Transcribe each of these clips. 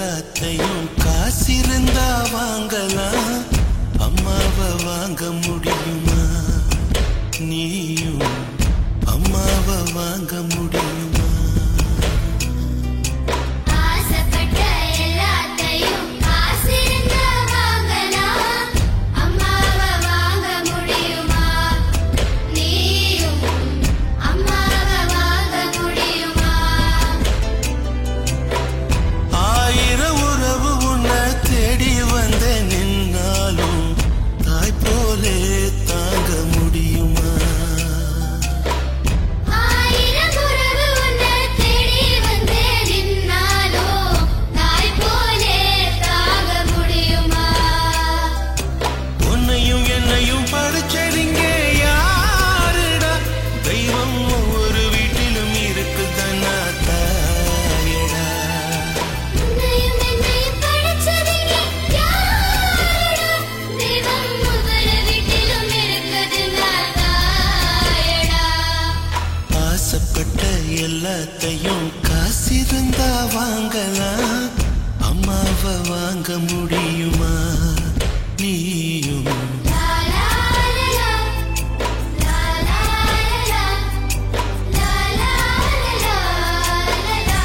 எல்லாத்தையும் காசிருந்தா வாங்கலாம் அம்மாவை வாங்க முடியுமா நீயும் அம்மாவை வாங்க முடியுமா ஆசைப்பட்ட எல்லாத்தையும் காசிருந்தா வாங்கலாம் அம்மாவை வாங்க முடியுமா நீயும் அம்மாவை வாங்க முடியுமா ஆயிரம் உறவு உன்னை தேடி வந்த நின்னாலும் தாய் போலே தாங்க முடியுமா ஆயிரம் உறவு உன்னை தேடி வந்தே நின்னாலோ தாய் போலே தாங்க முடியுமா உன்னையும் என்னையும் படிச்சதிங்க யாருடா தெய்வம் ஒவ்வொரு வீட்டிலும் இருக்குதன்னா தாயடா உன்னையும் என்னையும் படைச்சதிங்க யாருடா தெய்வம் ஒவ்வொரு வீட்டிலும் இருக்குதுன்னா தாயடா ஆசைப்பட்ட எல்லாத்தையும் காசிருந்தா வாங்கலாம் அம்மாவை வாங்க முடியுமா நீயும் லா லா லா லா லா லா லா லா லா லா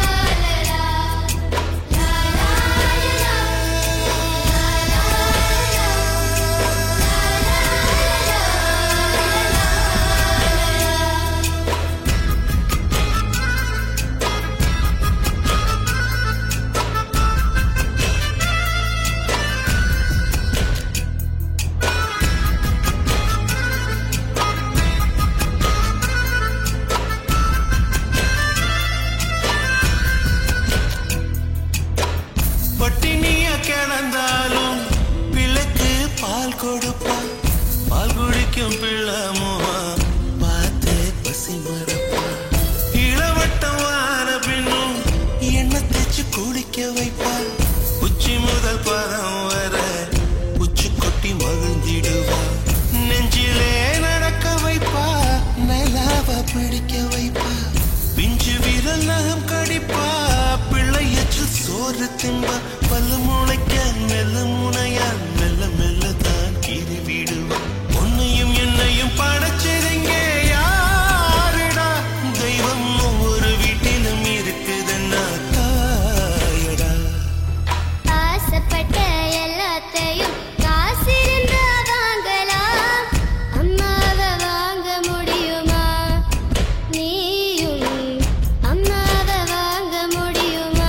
பட்டினிய கிடந்தாலும் பிள்ளைக்கு பால் கொடுப்பா பால் குடிக்கும் பிள்ளமோமா பார்த்தே பசி மறப்பா இளவட்டம் வார பின்னும் எண்ணெய் தேச்சு குளிக்க வைப்பா உச்சி முதல் பதம் வர உச்சி கொட்டி மகிழ்ந்திடுவா நெஞ்சிலே நடக்க வைப்பா நிலாவ பிடிக்க வைப்பா பிஞ்சு விரல் நகம் கடிப்பா பிள்ளை எச்சில் சோறு தின்பா பல்லு முளைக்க மெல்ல முனையா மெல்ல மெல்ல தான் கீறி விடுவா உன்னையும் என்னையும் படைச்சதுங்க யாருடா தெய்வம் ஒவ்வொரு வீட்டிலும் இருக்குதுன்னா தாயடா ஆசைப்பட்ட எல்லாத்தையும் காசிருந்தா வாங்கலாம் அம்மாவை வாங்க முடியுமா நீயும் அம்மாவை வாங்க முடியுமா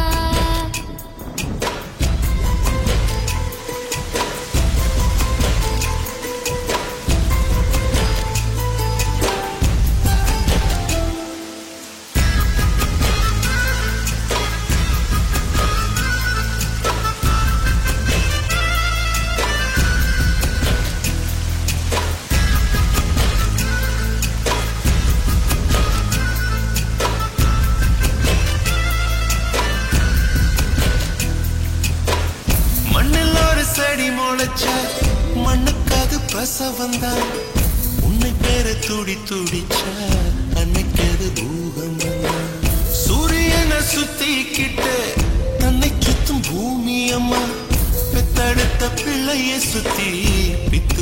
மண்ணில் ஒரு செடி முளைச்சா மண்ணுக்கு அது பிரசவம் தான் உன்னை பேர துடி துடிச்சா அன்னைக்கு அது பூகம்பம் தான். சூரியனை சுத்திக்கிட்டு தன்னை சுத்தும் பூமி அம்மா பெத்தெடுத்த பிள்ளைய சுத்தி பித்த